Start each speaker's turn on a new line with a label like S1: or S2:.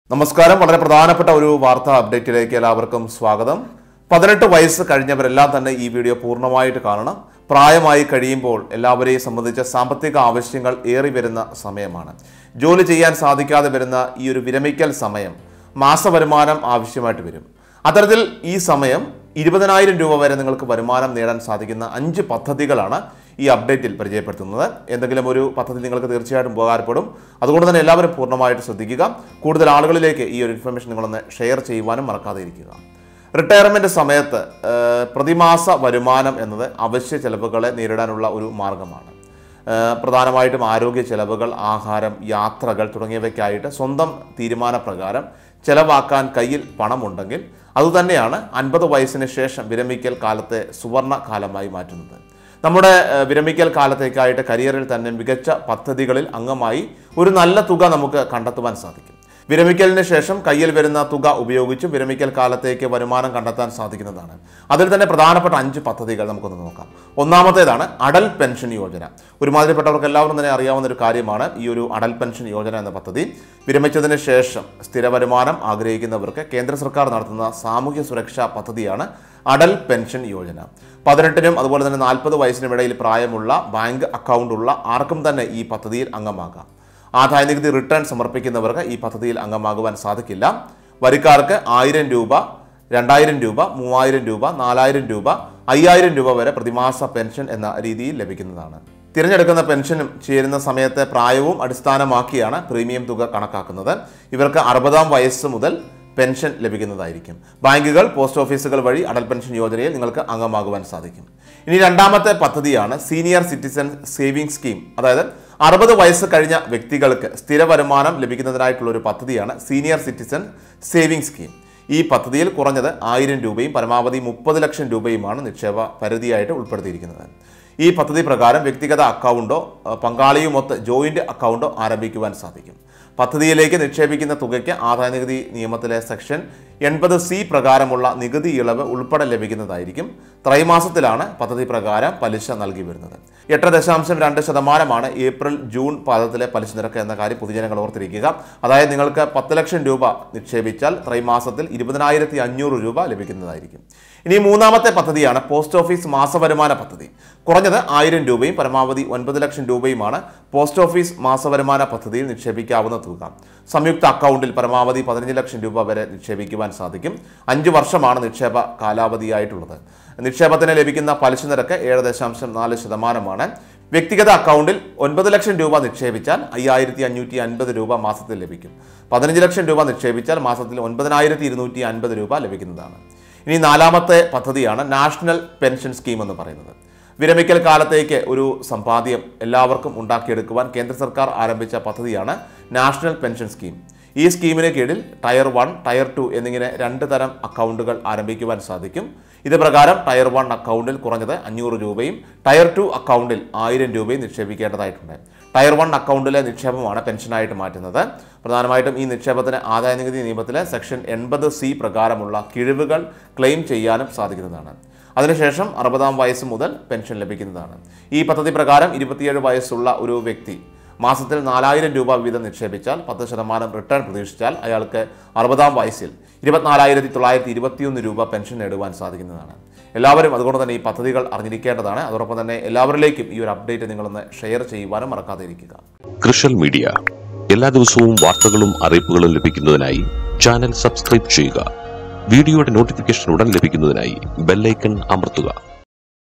S1: നമസ്കാരം വളരെ പ്രധാനപ്പെട്ട ഒരു വാർത്താ അപ്ഡേറ്റിലേക്ക് എല്ലാവർക്കും സ്വാഗതം പതിനെട്ട് വയസ്സ് കഴിഞ്ഞവരെല്ലാം തന്നെ ഈ വീഡിയോ പൂർണ്ണമായിട്ട് കാണണം പ്രായമായി കഴിയുമ്പോൾ എല്ലാവരെയും സംബന്ധിച്ച സാമ്പത്തിക ആവശ്യങ്ങൾ ഏറി വരുന്ന സമയമാണ് ജോലി ചെയ്യാൻ സാധിക്കാതെ വരുന്ന ഈ ഒരു വിരമിക്കൽ സമയം മാസവരുമാനം ആവശ്യമായിട്ട് വരും അത്തരത്തിൽ ഈ സമയം ഇരുപതിനായിരം രൂപ വരെ നിങ്ങൾക്ക് വരുമാനം നേടാൻ സാധിക്കുന്ന അഞ്ച് പദ്ധതികളാണ് ഈ അപ്ഡേറ്റിൽ പരിചയപ്പെടുത്തുന്നത് എന്തെങ്കിലും ഒരു പദ്ധതി നിങ്ങൾക്ക് തീർച്ചയായിട്ടും ഉപകാരപ്പെടും അതുകൊണ്ട് തന്നെ എല്ലാവരും പൂർണ്ണമായിട്ട് ശ്രദ്ധിക്കുക കൂടുതൽ ആളുകളിലേക്ക് ഈ ഒരു ഇൻഫർമേഷൻ നിങ്ങളൊന്ന് ഷെയർ ചെയ്യുവാനും മറക്കാതെ ഇരിക്കുക റിട്ടയർമെൻറ്റ് സമയത്ത് ഏഹ്, പ്രതിമാസ വരുമാനം എന്നത് അവശ്യ ചെലവുകളെ നേരിടാനുള്ള ഒരു മാർഗമാണ് ഏഹ്, പ്രധാനമായിട്ടും ആരോഗ്യ ചെലവുകൾ ആഹാരം യാത്രകൾ തുടങ്ങിയവയ്ക്കായിട്ട് സ്വന്തം തീരുമാനപ്രകാരം ചെലവാക്കാൻ കയ്യിൽ പണമുണ്ടെങ്കിൽ അതുതന്നെയാണ് അൻപത് വയസ്സിന് ശേഷം വിരമിക്കൽ കാലത്തെ സുവർണ കാലമായി മാറ്റുന്നത് നമ്മുടെ ഏഹ്, വിരമിക്കൽ കാലത്തേക്കായിട്ട് കരിയറിൽ തന്നെ മികച്ച പദ്ധതികളിൽ അംഗമായി ഒരു നല്ല തുക നമുക്ക് കണ്ടെത്തുവാൻ സാധിക്കും വിരമിക്കലിന് ശേഷം കയ്യിൽ വരുന്ന തുക ഉപയോഗിച്ച് വിരമിക്കൽ കാലത്തേക്ക് വരുമാനം കണ്ടെത്താൻ സാധിക്കുന്നതാണ് അതിൽ തന്നെ പ്രധാനപ്പെട്ട അഞ്ച് പദ്ധതികൾ നമുക്കൊന്ന് നോക്കാം ഒന്നാമത്തേതാണ് അടൽ പെൻഷൻ യോജന ഒരുമാതിരിപ്പെട്ടവർക്ക് എല്ലാവരും തന്നെ അറിയാവുന്ന ഒരു കാര്യമാണ് ഈ ഒരു അടൽ പെൻഷൻ യോജന എന്ന പദ്ധതി വിരമിച്ചതിന് ശേഷം സ്ഥിര വരുമാനം ആഗ്രഹിക്കുന്നവർക്ക് കേന്ദ്ര സർക്കാർ നടത്തുന്ന സാമൂഹ്യ സുരക്ഷാ പദ്ധതിയാണ് അടൽ പെൻഷൻ യോജന പതിനെട്ടിനും അതുപോലെ തന്നെ നാൽപ്പത് വയസ്സിനും ഇടയിൽ പ്രായമുള്ള ബാങ്ക് അക്കൗണ്ട് ഉള്ള ആർക്കും തന്നെ ഈ പദ്ധതിയിൽ അംഗമാകാം ആദായനികുതി റിട്ടേൺ സമർപ്പിക്കുന്നവർക്ക് ഈ പദ്ധതിയിൽ അംഗമാകുവാൻ സാധിക്കില്ല വരിക്കാർക്ക് ആയിരം രൂപ രണ്ടായിരം രൂപ മൂവായിരം രൂപ നാലായിരം രൂപ അയ്യായിരം രൂപ വരെ പ്രതിമാസ പെൻഷൻ എന്ന രീതിയിൽ ലഭിക്കുന്നതാണ് തിരഞ്ഞെടുക്കുന്ന പെൻഷനും ചേരുന്ന സമയത്തെ പ്രായവും അടിസ്ഥാനമാക്കിയാണ് പ്രീമിയം തുക കണക്കാക്കുന്നത് ഇവർക്ക് അറുപതാം വയസ്സ് മുതൽ പെൻഷൻ ലഭിക്കുന്നതായിരിക്കും ബാങ്കുകൾ പോസ്റ്റ് ഓഫീസുകൾ വഴി അടൽ പെൻഷൻ യോജനയിൽ നിങ്ങൾക്ക് അംഗമാകുവാൻ സാധിക്കും ഇനി രണ്ടാമത്തെ പദ്ധതിയാണ് സീനിയർ സിറ്റിസൺ സേവിംഗ് സ്കീം അതായത് അറുപത് വയസ്സ് കഴിഞ്ഞ വ്യക്തികൾക്ക് സ്ഥിര വരുമാനം ലഭിക്കുന്നതിനായിട്ടുള്ള ഒരു പദ്ധതിയാണ് സീനിയർ സിറ്റിസൺ സേവിംഗ് സ്കീം ഈ പദ്ധതിയിൽ കുറഞ്ഞത് ആയിരം രൂപയും പരമാവധി മുപ്പത് ലക്ഷം രൂപയുമാണ് നിക്ഷേപ പരിധിയായിട്ട് ഉൾപ്പെടുത്തിയിരിക്കുന്നത് ഈ പദ്ധതി പ്രകാരം വ്യക്തിഗത അക്കൗണ്ടോ അഹ് പങ്കാളിയുമൊത്ത് ജോയിന്റ് അക്കൗണ്ടോ ആരംഭിക്കുവാൻ സാധിക്കും പദ്ധതിയിലേക്ക് നിക്ഷേപിക്കുന്ന തുകയ്ക്ക് ആദായനികുതി നിയമത്തിലെ സെക്ഷൻ എൺപത് സി പ്രകാരമുള്ള നികുതി ഇളവ് ഉൾപ്പെടെ ലഭിക്കുന്നതായിരിക്കും ത്രൈമാസത്തിലാണ് പദ്ധതി പ്രകാരം പലിശ നൽകി വരുന്നത് എട്ട് ദശാംശം രണ്ട് ശതമാനമാണ് ഏപ്രിൽ ജൂൺ പാദത്തിലെ പലിശ നിരക്ക് എന്ന കാര്യം പൊതുജനങ്ങൾ ഓർത്തിരിക്കുക അതായത് നിങ്ങൾക്ക് പത്ത് ലക്ഷം രൂപ നിക്ഷേപിച്ചാൽ ത്രൈമാസത്തിൽ ഇരുപതിനായിരത്തി അഞ്ഞൂറ് രൂപ ലഭിക്കുന്നതായിരിക്കും ഇനി മൂന്നാമത്തെ പദ്ധതിയാണ് പോസ്റ്റ് ഓഫീസ് മാസവരുമാന പദ്ധതി കുറഞ്ഞത് ആയിരം രൂപയും പരമാവധി ഒൻപത് ലക്ഷം രൂപയുമാണ് പോസ്റ്റ് ഓഫീസ് മാസവരുമാന പദ്ധതിയിൽ നിക്ഷേപിക്കാവുന്ന തുക സംയുക്ത അക്കൗണ്ടിൽ പരമാവധി പതിനഞ്ച് ലക്ഷം രൂപ വരെ നിക്ഷേപിക്കുവാൻ സാധിക്കും അഞ്ച് വർഷമാണ് നിക്ഷേപ കാലാവധിയായിട്ടുള്ളത് നിക്ഷേപത്തിന് ലഭിക്കുന്ന പലിശ നിരക്ക് ഏഴ് ദശാംശം നാല് ശതമാനമാണ് വ്യക്തിഗത അക്കൗണ്ടിൽ ഒൻപത് ലക്ഷം രൂപ നിക്ഷേപിച്ചാൽ അയ്യായിരത്തി അഞ്ഞൂറ്റി അൻപത് രൂപ മാസത്തിൽ ലഭിക്കും പതിനഞ്ച് ലക്ഷം രൂപ നിക്ഷേപിച്ചാൽ മാസത്തിൽ ഒൻപതിനായിരത്തി ഇരുന്നൂറ്റി അൻപത് രൂപ ലഭിക്കുന്നതാണ് ഇനി നാലാമത്തെ പദ്ധതിയാണ് നാഷണൽ പെൻഷൻ സ്കീം എന്ന് പറയുന്നത് വിരമിക്കൽ കാലത്തേക്ക് ഒരു സമ്പാദ്യം എല്ലാവർക്കും ഉണ്ടാക്കിയെടുക്കുവാൻ കേന്ദ്ര സർക്കാർ ആരംഭിച്ച പദ്ധതിയാണ് നാഷണൽ പെൻഷൻ സ്കീം ഈ സ്കീമിന് കീഴിൽ ടയർ വൺ ടയർ ടു എന്നിങ്ങനെ രണ്ട് തരം അക്കൗണ്ടുകൾ ആരംഭിക്കുവാൻ സാധിക്കും ഇത് പ്രകാരം ടയർ വൺ അക്കൗണ്ടിൽ കുറഞ്ഞത് അഞ്ഞൂറ് രൂപയും ടയർ ടു അക്കൗണ്ടിൽ ആയിരം രൂപയും നിക്ഷേപിക്കേണ്ടതായിട്ടുണ്ട് ടയർ വൺ അക്കൗണ്ടിലെ നിക്ഷേപമാണ് പെൻഷനായിട്ട് മാറ്റുന്നത് പ്രധാനമായിട്ടും ഈ നിക്ഷേപത്തിന് ആദായനികുതി നിയമത്തിലെ സെക്ഷൻ എൺപത് സി പ്രകാരമുള്ള കിഴിവുകൾ ക്ലെയിം ചെയ്യാനും സാധിക്കുന്നതാണ് അതിനുശേഷം അറുപതാം വയസ്സ് മുതൽ പെൻഷൻ ലഭിക്കുന്നതാണ് ഈ പദ്ധതി പ്രകാരം ഇരുപത്തിയേഴ് വയസ്സുള്ള ഒരു വ്യക്തി മാസത്തിൽ നാലായിരം രൂപ വീതം നിക്ഷേപിച്ചാൽ പത്ത് ശതമാനം റിട്ടേൺ പ്രതീക്ഷിച്ചാൽ അയാൾക്ക് അറുപതാം വയസ്സിൽ ഇരുപത്തിനാലായിരത്തി തൊള്ളായിരത്തി ഇരുപത്തിയൊന്ന് രൂപ പെൻഷൻ നേടുവാൻ സാധിക്കുന്നതാണ് എല്ലാവരും അതുകൊണ്ട് തന്നെ ഈ പദ്ധതികൾ അറിഞ്ഞിരിക്കേണ്ടതാണ് അതോടൊപ്പം തന്നെ എല്ലാവരിലേക്കും ഈ ഒരു അപ്ഡേറ്റ് നിങ്ങളൊന്ന് ഷെയർ ചെയ്യുവാനും മറക്കാതെ ഇരിക്കുക
S2: കൃഷൽ മീഡിയ എല്ലാ ദിവസവും വാർത്തകളും അറിയിപ്പുകളും ലഭിക്കുന്നതിനായി ചാനൽ സബ്സ്ക്രൈബ് ചെയ്യുക വീഡിയോയുടെ നോട്ടിഫിക്കേഷൻ ഉടൻ ലഭിക്കുന്നതിനായി ബെല്ലൈക്കൺ അമർത്തുക